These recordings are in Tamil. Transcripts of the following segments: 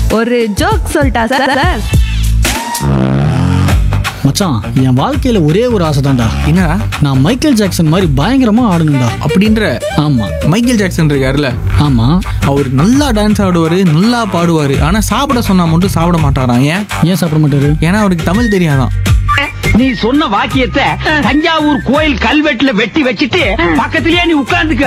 ஒரு ஜோக் சொல்லிட்டா சார் சார் மச்சான் என் வாழ்க்கையில ஒரே ஒரு ஆசை தான்டா என்னடா நான் மைக்கேல் ஜாக்சன் மாதிரி பயங்கரமா ஆடணும்டா அப்படின்ற ஆமா மைக்கேல் ஜாக்சன் இருக்காருல்ல ஆமா அவர் நல்லா டான்ஸ் ஆடுவார் நல்லா பாடுவார் ஆனால் சாப்பிட சொன்னா மட்டும் சாப்பிட மாட்டாராம் ஏன் ஏன் சாப்பிட மாட்டாரு ஏன்னா அவருக்கு தமிழ் தெரியாதான் நீ சொன்ன வாக்கியத்தை தஞ்சாவூர் கோயில் கல்வெட்டுல வெட்டி வச்சிட்டு பக்கத்திலேயே நீ உட்கார்ந்துக்க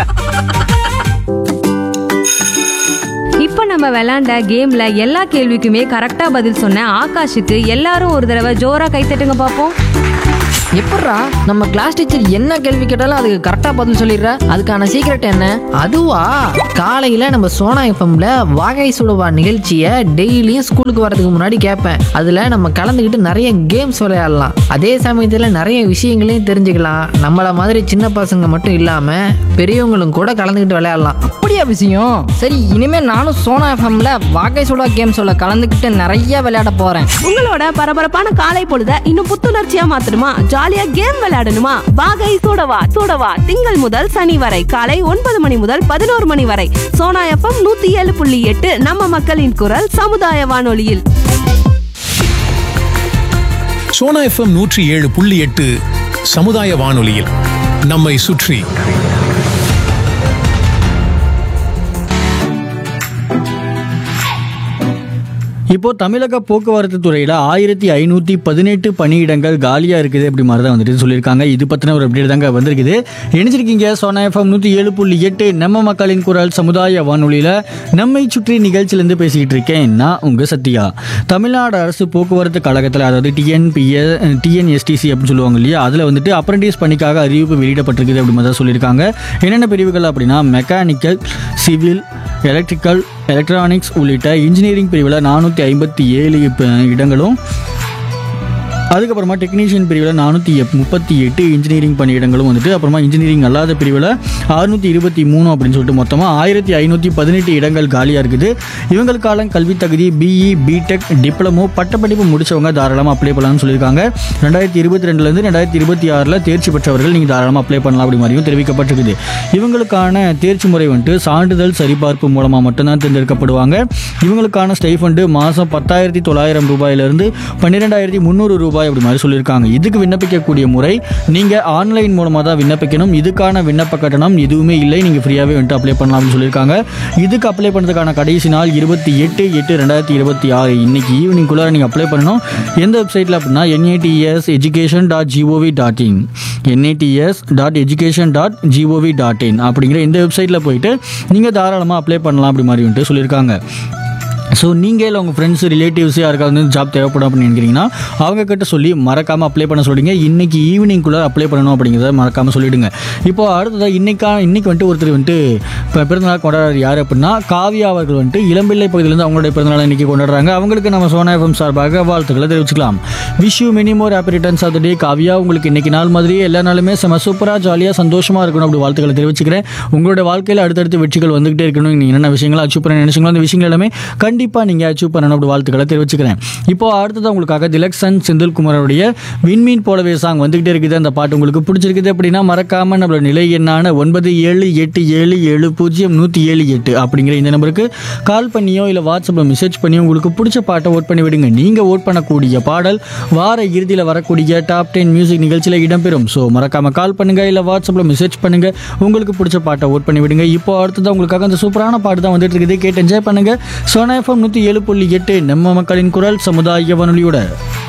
இப்போ நம்ம விளையாண்ட கேம்ல எல்லா கேள்விக்குமே கரெக்டா பதில் சொன்ன ஆகாஷுக்கு எல்லாரும் ஒரு தடவை ஜோரா கை தட்டுங்க பார்ப்போம் எப்பட்றா நம்ம கிளாஸ் டீச்சர் என்ன கேள்வி கேட்டாலும் அதுக்கு கரெக்டா பதில் சொல்லிடுற அதுக்கான சீக்ரெட் என்ன அதுவா காலையில நம்ம சோனா எஃப்எம்ல வாகை சுடுவா நிகழ்ச்சியை டெய்லியும் ஸ்கூலுக்கு வரதுக்கு முன்னாடி கேட்பேன் அதுல நம்ம கலந்துக்கிட்டு நிறைய கேம்ஸ் விளையாடலாம் அதே சமயத்துல நிறைய விஷயங்களையும் தெரிஞ்சுக்கலாம் நம்மள மாதிரி சின்ன பசங்க மட்டும் இல்லாம பெரியவங்களும் கூட கலந்துக்கிட்டு விளையாடலாம் அப்படியா விஷயம் சரி இனிமே நானும் சோனா எஃப்எம்ல வாகை சுடா கேம்ஸோட கலந்துக்கிட்டு நிறைய விளையாட போறேன் உங்களோட பரபரப்பான காலை பொழுத இன்னும் புத்துணர்ச்சியா மாத்தணுமா ஜாலியா கேம் விளையாடணுமா வாகை சூடவா சூடவா திங்கள் முதல் சனி வரை காலை ஒன்பது மணி முதல் பதினோரு மணி வரை சோனா எஃப்எம் நூத்தி ஏழு புள்ளி எட்டு நம்ம மக்களின் குரல் சமுதாய வானொலியில் சோனா எஃப்எம் நூற்றி ஏழு புள்ளி எட்டு சமுதாய வானொலியில் நம்மை சுற்றி இப்போ தமிழக போக்குவரத்து துறையில ஆயிரத்தி ஐநூத்தி பதினெட்டு பணியிடங்கள் காலியா இருக்குது அப்படி மாதிரி தான் வந்துட்டு சொல்லியிருக்காங்க இது பத்தின ஒரு அப்டேட் தாங்க வந்திருக்குது இணைஞ்சிருக்கீங்க சோனா எஃப்எம் நூத்தி ஏழு புள்ளி எட்டு நம்ம மக்களின் குரல் சமுதாய வானொலியில நம்மை சுற்றி நிகழ்ச்சியிலேருந்து பேசிக்கிட்டு இருக்கேன் நான் உங்க சத்யா தமிழ்நாடு அரசு போக்குவரத்து கழகத்தில் அதாவது டிஎன்பிஎ டிஎன்எஸ்டிசி அப்படின்னு சொல்லுவாங்க இல்லையா அதில் வந்துட்டு அப்ரண்டிஸ் பணிக்காக அறிவிப்பு வெளியிடப்பட்டிருக்குது அப்படி மாதிரி தான் சொல்லியிருக்காங்க என்னென்ன பிரிவுகள் அப்படின்னா மெக்கானிக்கல் சிவில் எலக்ட்ரிக்கல் எலக்ட்ரானிக்ஸ் உள்ளிட்ட இன்ஜினியரிங் பிரிவில் நானூற்றி ஐம்பத்தி ஏழு இடங்களும் அதுக்கப்புறமா டெக்னீஷியன் பிரிவில் நானூற்றி முப்பத்தி எட்டு இன்ஜினியரிங் பணியிடங்களும் வந்துட்டு அப்புறமா இன்ஜினியரிங் அல்லாத பிரிவில் அறுநூற்றி இருபத்தி மூணு அப்படின்னு சொல்லிட்டு மொத்தமாக ஆயிரத்தி ஐநூற்றி பதினெட்டு இடங்கள் காலியாக இருக்குது இவங்களுக்கான கல்வி தகுதி பிஇ பிடெக் டிப்ளமோ பட்டப்படிப்பு முடிச்சவங்க தாராளமாக அப்ளை பண்ணலாம்னு சொல்லியிருக்காங்க ரெண்டாயிரத்தி இருபத்தி ரெண்டுலேருந்து ரெண்டாயிரத்தி இருபத்தி ஆறில் தேர்ச்சி பெற்றவர்கள் நீங்கள் தாராளமாக அப்ளை பண்ணலாம் அப்படி மாதிரியும் தெரிவிக்கப்பட்டிருக்குது இவங்களுக்கான தேர்ச்சி முறை வந்துட்டு சான்றிதழ் சரிபார்ப்பு மூலமாக மட்டும்தான் தேர்ந்தெடுக்கப்படுவாங்க இவங்களுக்கான ஸ்டைஃபண்டு மாதம் பத்தாயிரத்தி தொள்ளாயிரம் ரூபாயிலிருந்து பன்னிரெண்டாயிரத்தி முந்நூறு ரூபாய் அப்படி மாதிரி சொல்லியிருக்காங்க இதுக்கு விண்ணப்பிக்கக்கூடிய முறை நீங்கள் ஆன்லைன் மூலமாக தான் விண்ணப்பிக்கணும் இதுக்கான விண்ணப்ப கட்டணம் எதுவுமே இல்லை நீங்கள் ஃப்ரீயாகவே வந்துட்டு அப்ளை பண்ணலாம் அப்படின்னு சொல்லியிருக்காங்க இதுக்கு அப்ளை பண்ணுறதுக்கான கடைசி நாள் இருபத்தி எட்டு எட்டு ரெண்டாயிரத்தி இருபத்தி ஆறு இன்னைக்கு ஈவினிங்குள்ளார நீங்கள் அப்ளை பண்ணணும் எந்த வெப்சைட்டில் அப்படின்னா NATS education dot GOV dot in NATS dot education dot GOV dot in அப்படிங்கிற இந்த வெப்சைட்டில் போயிட்டு நீங்கள் தாராளமாக அப்ளை பண்ணலாம் அப்படி மாதிரி வந்துட்டு சொல்லியிருக்காங்க ஸோ நீங்கள் இல்லை உங்கள் ஃப்ரெண்ட்ஸ் ரிலேட்டிவ்ஸ் யாருக்காவது வந்து ஜாப் தேவைப்படும் அப்படின்னு நினைக்கிறீங்கன்னா அவங்க கிட்ட சொல்லி மறக்காமல் அப்ளை பண்ண சொல்லிடுங்க இன்னைக்கு ஈவினிங்குள்ளே அப்ளை பண்ணணும் அப்படிங்கிறத மறக்காமல் சொல்லிடுங்க இப்போ அடுத்ததாக இன்னைக்கா இன்னைக்கு வந்துட்டு ஒருத்தர் வந்துட்டு இப்போ பிறந்தநாள் கொண்டாடுறாரு யார் அப்படின்னா காவியா அவர்கள் வந்துட்டு இளம்பிள்ளை பகுதியிலேருந்து அவங்களுடைய பிறந்தநாள் இன்னைக்கு கொண்டாடுறாங்க அவங்களுக்கு நம்ம சோனா எஃப்எம் சார்பாக வாழ்த்துக்களை தெரிவிச்சுக்கலாம் wish you many more happy returns of the day Kavya உங்களுக்கு இன்னைக்கு நாள் மாதிரி எல்லா நாளுமே செம சூப்பராக ஜாலியாக சந்தோஷமாக இருக்கணும் அப்படி வாழ்த்துக்களை தெரிவிச்சுக்கிறேன் உங்களுடைய வாழ்க்கையில் அடுத்தடுத்து வெற்றிகள் வந்துகிட்டே இருக்கணும் நீங்கள் என்னென்ன விஷயங்களை அச்சீவ் பண்ண நினைச்சீங்களோ அந்த விஷயங்கள் எல்லாமே கண்டிப்பாக நீங்கள் அச்சீவ் பண்ணணும் அப்படி வாழ்த்துக்களை தெரிவிச்சுக்கிறேன் இப்போ அடுத்தது உங்களுக்காக திலக்ஷன் செந்தில்குமாரோடைய விண்மீன் போலவே சாங் வந்துகிட்டே இருக்குது அந்த பாட்டு உங்களுக்கு பிடிச்சிருக்குது அப்படின்னா மறக்காம நம்மளோட நிலை எண்ணான ஒன்பது ஏழு எட்டு ஏழு ஏழு பூஜ்ஜியம் நூற்றி ஏழு எட்டு அப்படிங்கிற இந்த நம்பருக்கு கால் பண்ணியோ இல்லை வாட்ஸ்அப்பில் மெசேஜ் பண்ணியோ உங்களுக்கு பிடிச்ச பாட்டை ஓட் பண்ணி விடுங்க நீங்கள் ஓட் பண்ணக்கூடிய பாடல் வார இறுதியில் வரக்கூடிய டாப் டென் மியூசிக் நிகழ்ச்சியில் இடம்பெறும் ஸோ மறக்காம கால் பண்ணுங்க இல்லை வாட்ஸ்அப்பில் மெசேஜ் பண்ணுங்க உங்களுக்கு பிடிச்ச பாட்டை ஓட் பண்ணி விடுங்க இப்போ அடுத்தது உங்களுக்காக அந்த சூப்பரான பாட்டு தான் வந்துட்டு இருக்குது கேட்டு என்ஜாய் பண்ணுங்க சோனா எஃப்எம் நூற்றி ஏழு புள்ளி எட்டு நம்ம மக்களின் குரல் சமுதாய வானொலியோட